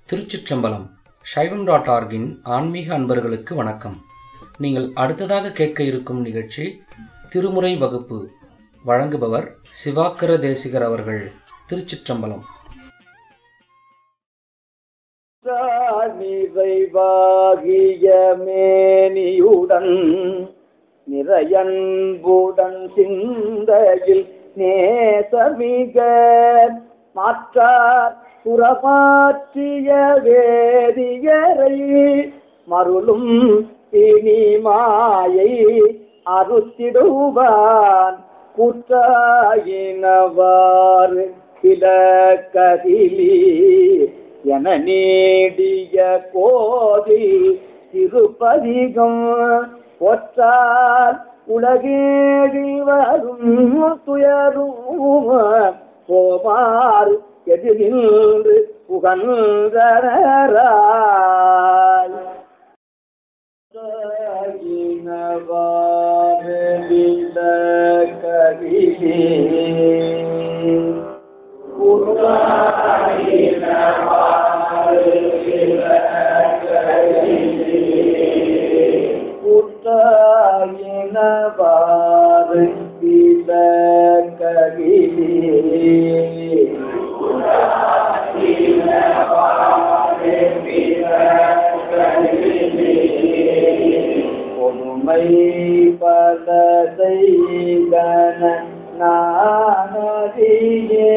திருச்சிற்றம்பலம் சைவம் டாட் ஆர்கின் ஆன்மீக அன்பர்களுக்கு வணக்கம் நீங்கள் அடுத்ததாக கேட்க இருக்கும் நிகழ்ச்சி திருமுறை வகுப்பு வழங்குபவர் சிவாக்கர தேசிகர் அவர்கள் திருச்சிற்றம்பலம் நிறைவாகிய மேனியுடன் நிறையன்புடன் சிந்தையில் நேசமிக மாற்றார் புறமாற்றிய வேதியரை மருளும் இனிமாயை அறுத்திடுவான் குற்றாயினவாறு கிழக்கதிலி என நீடிய கோதி திருப்பதிகம் ஒற்றால் உலகேழி வரும் துயரும் போமாறு எதிரின்று புகழ்ந்தராய் புத்தாயினவாறு கவிலே கொடுமை பல செய்கன நானதியே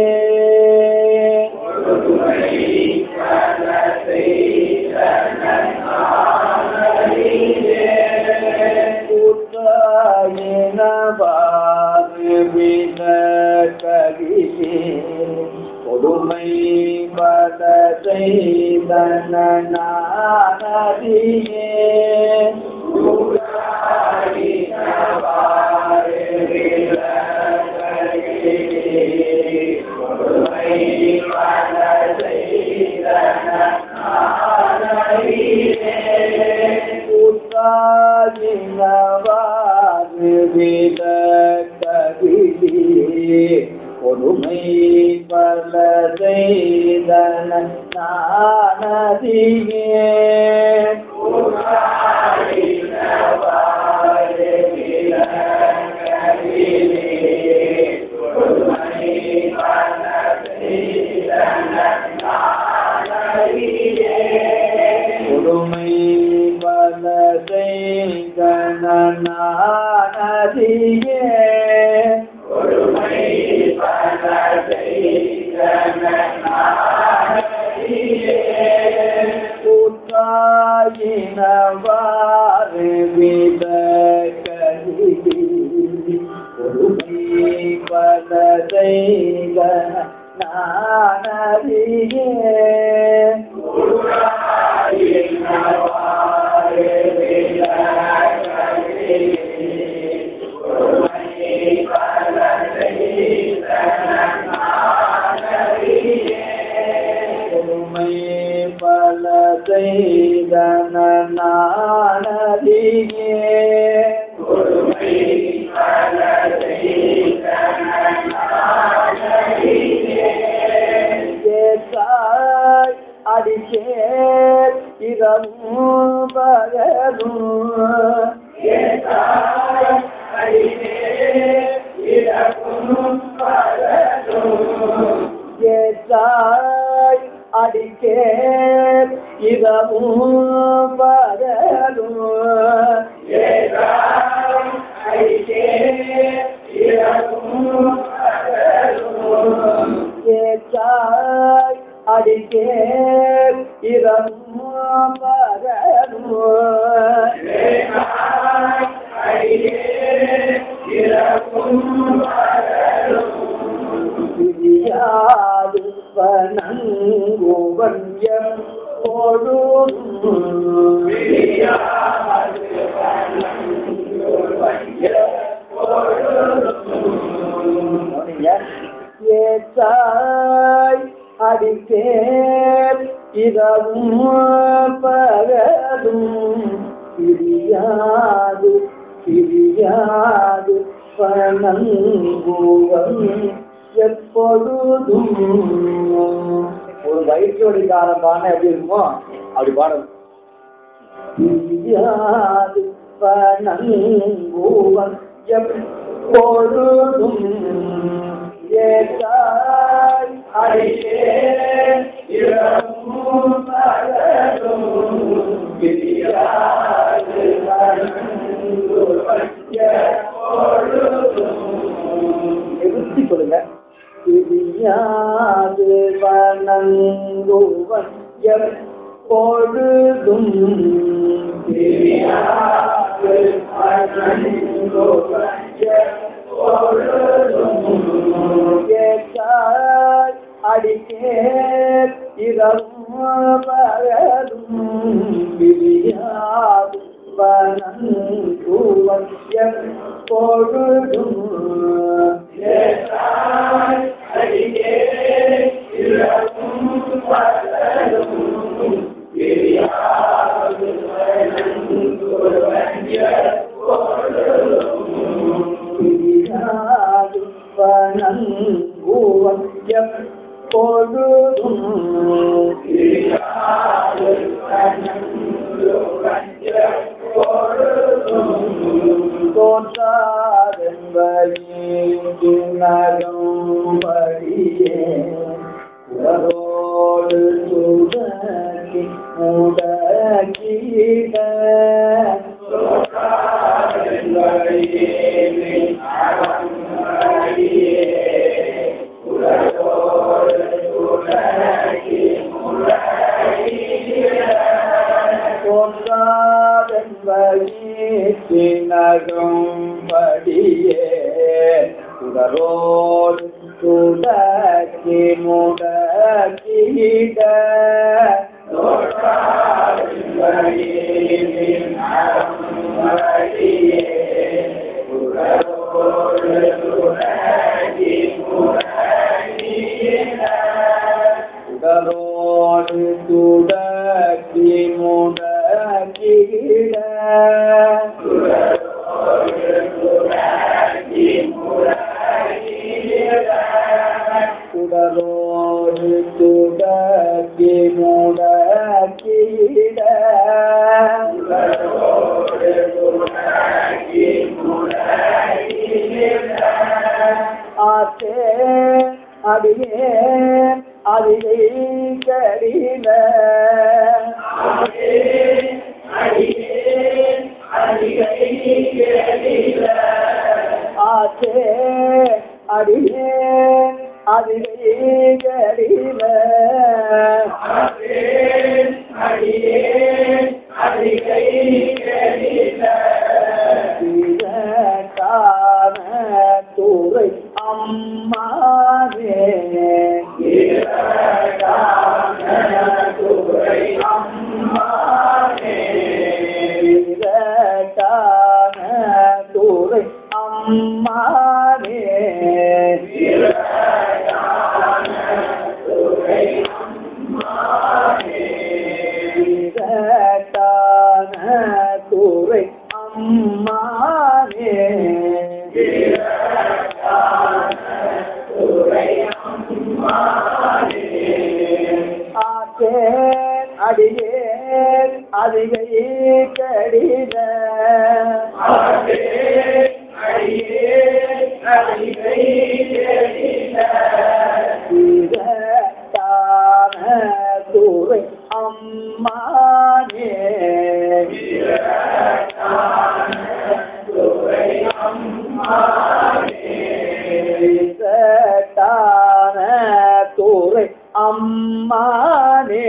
கூட்டாயினவாறு வின கவிலே கொடுமை பல செய்தன நானதியே கூட்டாயினவாறு வின கவிலே கொடுமை பல செய்தன நானதியே கொடுமை பல செய்தன நானதியே கூட்டாயினவாறு வித கருதி கொடுமை பல செய்தன நானறியே கொடுமை பல செய்தன நானறியே கேட்டாய் அடிக்கே இரவும் பகலும் கேட்டாய் அடிக்கே இரவும் பகலும் கேட்டாய் அடிக்கே இரவும் பகலும் பிரியாது பனங்குவன் எம் ஏற்றாய் அடித்தேன் இரவும் பகலும் பிரியாது பிரியாது பனங்குவன் எப்பொழுதும் ஒரு வயிற்றோடிக்கான பானை எப்படி இருக்குமோ அப்படி பாடணும் யாது வணங்குவன் எப்பொழுதும் ஏதாய் அடியே இரவும் பகலும் விதியாது வணங்குவன் எப்பொழுதும் நிறுத்தி கொடுங்க விதியாது வணங்குவன் எப்பொழுதும் விதியாது வணங்குவன் எப்பொழுதும் கேட்டாய் அடிக்கே இரவும் பகலும் விதியாது வணங்குவன் எப்பொழுதும் கேட்டாய் அடிக்கே இரவும் பகலும் விதியாது வணங்குவன் எப்பொழுதும் விதியாது வணங்குவன் எப்பொழுதும் விதியாது வணங்குவன் எப்பொழுதும் தோன்றாதென்படியே உலகோடு சுடக்கி முடக்கிட படியே உடலோடு சுடக்கி முடக்கிட உடலோடு சுடக்கி முடக்கிட உடலோடு துடக்கி முடக்கிட ஆத்தே அடியே அதிகை கடில ஆத்தே அடியே அதிகை கடில இதற்கான துறை அம்மாவே இதற்கான துறை அம்மாவே இதற்கான துறை அம்மாவே ஆத்தே அடியே அதிகை கடித இதற்கான துறை அம்மானே இதற்கான துறை அம்மானே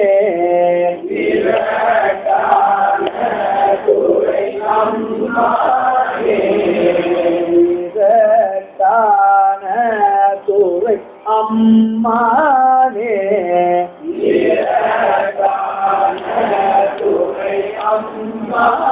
இதற்கான துறை அம்மானே அம்மா